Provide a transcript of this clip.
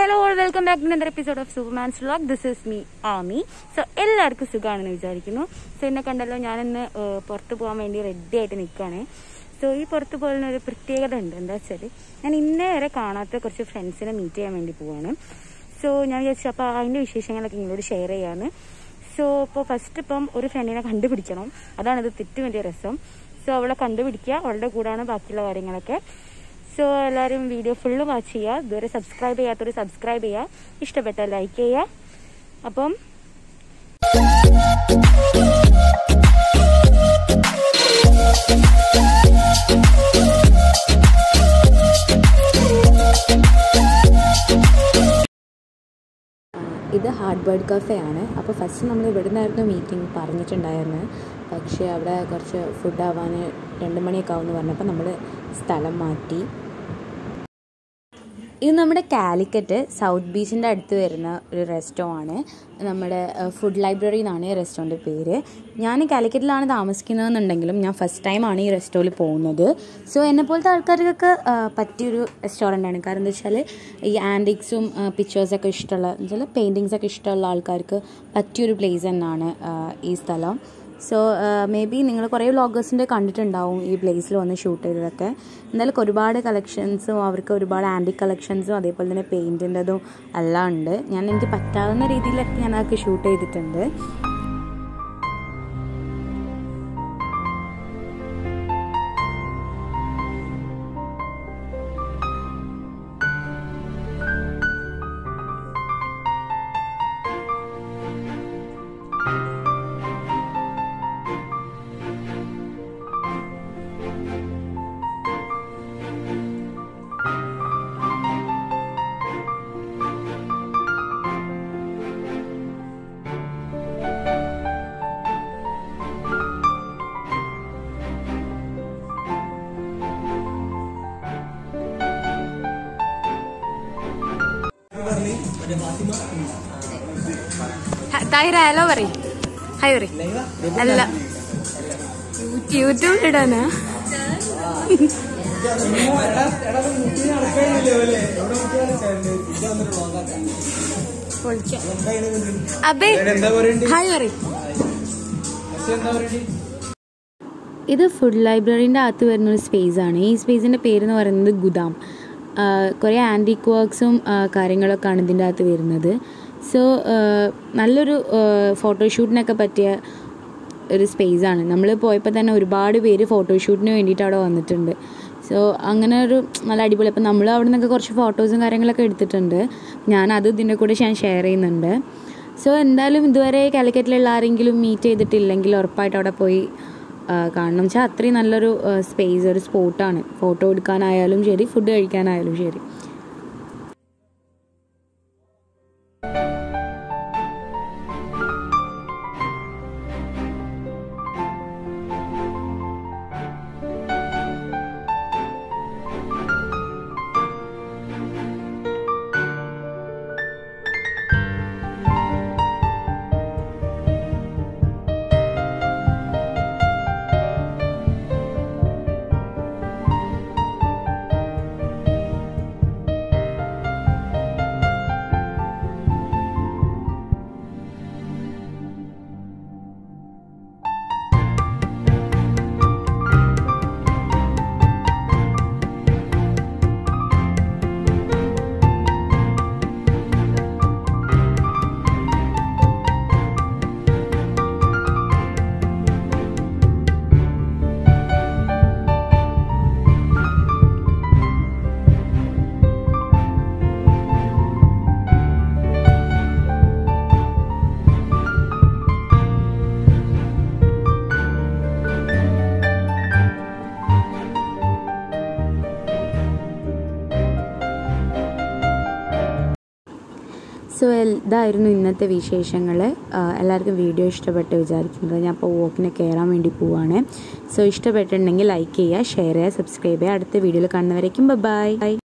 hello all welcome back to another episode of Superman's vlog this is me Ami so എല്ലാവർക്കും സുഖമാണെന്ന് വിചാരിക്കുന്നു so എന്നെ കണ്ടല്ലോ ഞാനിന്ന് ഏഹ്, പുറത്ത് പോകാൻ വേണ്ടി റെഡി ആയിട്ട് നിൽക്കുകയാണ് സോ ഈ പുറത്ത് പോകുന്ന ഒരു പ്രത്യേകത ഉണ്ട് എന്താ വെച്ചാൽ ഞാൻ ഇന്നേ വരെ കാണാത്ത കുറച്ച് ഫ്രണ്ട്സിനെ മീറ്റ് ചെയ്യാൻ വേണ്ടി പോവാണ് സോ ഞാൻ വിചാരിച്ചു അപ്പോൾ അതിൻ്റെ വിശേഷങ്ങളൊക്കെ നിങ്ങളോട് ഷെയർ ചെയ്യാന്ന് സോ ഇപ്പോൾ ഫസ്റ്റ് ഇപ്പം ഒരു ഫ്രണ്ടിനെ കണ്ടുപിടിക്കണം അതാണ് ഇത് തെറ്റ് വലിയ രസം സോ അവളെ കണ്ടുപിടിക്കുക അവളുടെ കൂടാണ് ബാക്കിയുള്ള കാര്യങ്ങളൊക്കെ സോ എല്ലാവരും വീഡിയോ ഫുള്ള് വാച്ച് ചെയ്യുക ഇതുവരെ സബ്സ്ക്രൈബ് ചെയ്യാത്തവർ സബ്സ്ക്രൈബ് ചെയ്യുക ഇഷ്ടപ്പെട്ട ലൈക്ക് ചെയ്യുക അപ്പം ഇത് ഹാർഡ് ബേർഡ് കഫേ ആണ് അപ്പോൾ ഫസ്റ്റ് നമ്മൾ ഇവിടെ നിന്നായിരുന്നു മീറ്റിംഗ് പറഞ്ഞിട്ടുണ്ടായിരുന്നത് പക്ഷേ അവിടെ കുറച്ച് ഫുഡ് ആവാൻ രണ്ട് മണിയൊക്കെ ആവുമെന്ന് പറഞ്ഞപ്പോൾ നമ്മൾ സ്ഥലം മാറ്റി ഇത് നമ്മുടെ കാലിക്കറ്റ് സൗത്ത് ബീച്ചിൻ്റെ അടുത്ത് വരുന്ന ഒരു റെസ്റ്റോറാണ് നമ്മുടെ ഫുഡ് ലൈബ്രറി എന്നാണ് ഈ റെസ്റ്റോറൻറ്റ് പേര് ഞാൻ കാലിക്കറ്റിലാണ് താമസിക്കുന്നതെന്നുണ്ടെങ്കിലും ഞാൻ ഫസ്റ്റ് ടൈമാണ് ഈ റെസ്റ്റോറിൽ പോകുന്നത് സോ എന്നെ പോലത്തെ ആൾക്കാർക്കൊക്കെ ആ, പറ്റിയൊരു റെസ്റ്റോറൻ്റ് ആണ് കാരണം എന്താ വെച്ചാൽ ഈ ആൻറ്റിക്സും പിക്ചേഴ്സൊക്കെ ഇഷ്ടമുള്ള എന്ന് വെച്ചാൽ പെയിൻറ്റിങ്സൊക്കെ ഇഷ്ടമുള്ള ആൾക്കാർക്ക് പറ്റിയൊരു പ്ലേസ് തന്നെയാണ് ആ, ഈ സ്ഥലം സോ മേ ബി നിങ്ങൾ കുറേ വ്ളോഗേഴ്സിൻ്റെ കണ്ടിട്ടുണ്ടാവും ഈ പ്ലേസിൽ വന്ന് ഷൂട്ട് ചെയ്തതൊക്കെ എന്തായാലും ഒരുപാട് കളക്ഷൻസും അവർക്ക് ഒരുപാട് ആൻറ്റി കളക്ഷൻസും അതേപോലെ തന്നെ പെയിൻറ്റിൻ്റെതും എല്ലാം ഉണ്ട് ഞാൻ എനിക്ക് പറ്റാവുന്ന രീതിയിലൊക്കെ ഞാൻ അതൊക്കെ ഷൂട്ട് ചെയ്തിട്ടുണ്ട് താഹിര ഹലോ പറ ഹായ് പറ അല്ല യൂട്യൂബിൽ ഇടാനാ അബേ ഹായ് പറ ഇത് ഫുഡ് ലൈബ്രറീൻ്റെ അകത്ത് വരുന്ന ഒരു സ്പേസ് ആണ് ഈ സ്പേസിൻ്റെ പേര് എന്ന് പറയുന്നത് ഗുദാം കുറേ ആൻറ്റിക് വർക്ക്സും കാര്യങ്ങളൊക്കെ ആണ് ഇതിൻ്റെ അകത്ത് വരുന്നത് സോ നല്ലൊരു ഫോട്ടോഷൂട്ടിനൊക്കെ പറ്റിയ ഒരു സ്പേസ് ആണ് നമ്മൾ പോയപ്പോൾ തന്നെ ഒരുപാട് പേര് ഫോട്ടോഷൂട്ടിന് വേണ്ടിയിട്ട് അവിടെ വന്നിട്ടുണ്ട് സോ അങ്ങനെ ഒരു നല്ല അടിപൊളി അപ്പം നമ്മൾ അവിടെ നിന്നൊക്കെ കുറച്ച് ഫോട്ടോസും കാര്യങ്ങളൊക്കെ എടുത്തിട്ടുണ്ട് ഞാൻ അത് ഇതിൻ്റെ കൂടെ ഞാൻ ഷെയർ ചെയ്യുന്നുണ്ട് സോ എന്തായാലും ഇതുവരെ കാലിക്കറ്റിലുള്ള ആരെങ്കിലും മീറ്റ് ചെയ്തിട്ടില്ലെങ്കിൽ ഉറപ്പായിട്ട് അവിടെ പോയി ആ, കാണണം വെച്ചാൽ അത്രയും നല്ലൊരു സ്പേസ് ഒരു സ്പോട്ടാണ് ഫോട്ടോ എടുക്കാനായാലും ശരി ഫുഡ് കഴിക്കാനായാലും ശരി സോ ഇതായിരുന്നു ഇന്നത്തെ വിശേഷങ്ങൾ എല്ലാവർക്കും വീഡിയോ ഇഷ്ടപ്പെട്ട് വിചാരിക്കുന്നത് ഞാൻ ഇപ്പോൾ വോക്കിന് കയറാൻ വേണ്ടി പോവാണ് സോ ഇഷ്ടപ്പെട്ടിട്ടുണ്ടെങ്കിൽ ലൈക്ക് ചെയ്യുക ഷെയർ ചെയ്യുക സബ്സ്ക്രൈബ് ചെയ്യുക അടുത്ത വീഡിയോയിൽ കാണുന്നവരേക്കും ബൈ ബൈ